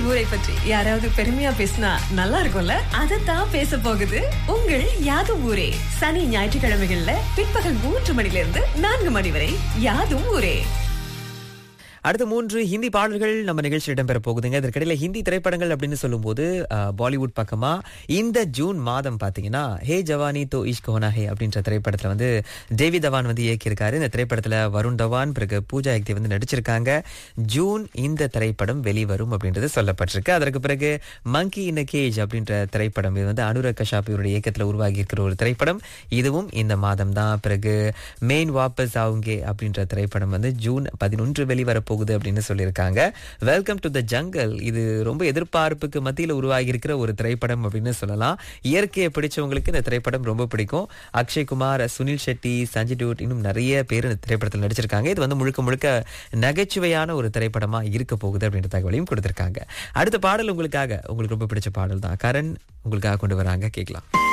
உங்கள் ஊரை பற்றி யாராவது பெருமையா பேசினா நல்லா இருக்கும்ல அதைத்தான் பேச போகுது உங்கள் யாதும் ஊரே சனி ஞாயிற்றுக்கிழமைகள்ல பிற்பகல் மூன்று மணிலிருந்து நான்கு மணி வரை யாதும் ஊரே அடுத்த மூன்று ஹிந்தி பாடல்கள் நம்ம நிகழ்ச்சியில் இடம்பெற போகுதுங்க இதற்கிடையில ஹிந்தி திரைப்படங்கள் அப்படின்னு சொல்லும்போது அஹ், பாலிவுட் பக்கமா இந்த ஜூன் மாதம் பாத்தீங்கன்னா ஹே ஜவானி தோ இஷ்க் ஹோனா ஹே அப்படின்ற திரைப்படத்துல வந்து தேவி தவான் வந்து இயக்கியிருக்காரு இந்த திரைப்படத்துல வருண் தவான் பிறகு பூஜா ஹெக்தே வந்து நடிச்சிருக்காங்க ஜூன் இந்த திரைப்படம் வெளிவரும் அப்படின்றது சொல்லப்பட்டிருக்கு அதற்கு பிறகு மங்கி இன் கேஜ் அப்படின்ற திரைப்படம் இது வந்து அனுராக் கஷாப் இவருடைய இயக்கத்துல உருவாகி இருக்கிற ஒரு திரைப்படம் இதுவும் இந்த மாதம் தான் பிறகு மெயின் வாபஸ் ஆவுங்கே அப்படின்ற திரைப்படம் வந்து ஜூன் பதினொன்று வெளிவரப்போகுது அப்படின்னு சொல்லியிருக்காங்க வெல்கம் டு த ஜங்கல் இது ரொம்ப எதிர்பார்ப்புக்கு மத்தியில் உருவாகி இருக்கிற ஒரு திரைப்படம் அப்படின்னு சொல்லலாம் இயற்கையை பிடிச்சவங்களுக்கு இந்த திரைப்படம் ரொம்ப பிடிக்கும் அக்ஷய் குமார் சுனில் ஷெட்டி சஞ்சய் டியூட் இன்னும் நிறைய பேர் இந்த திரைப்படத்தில் நடிச்சிருக்காங்க இது வந்து முழுக்க முழுக்க நகைச்சுவையான ஒரு திரைப்படமா இருக்க போகுது அப்படின்ற தகவலையும் கொடுத்திருக்காங்க அடுத்த பாடல் உங்களுக்காக உங்களுக்கு ரொம்ப பிடிச்ச பாடல் தான் கரண் உங்களுக்காக கொண்டு வராங்க கேட்கலாம்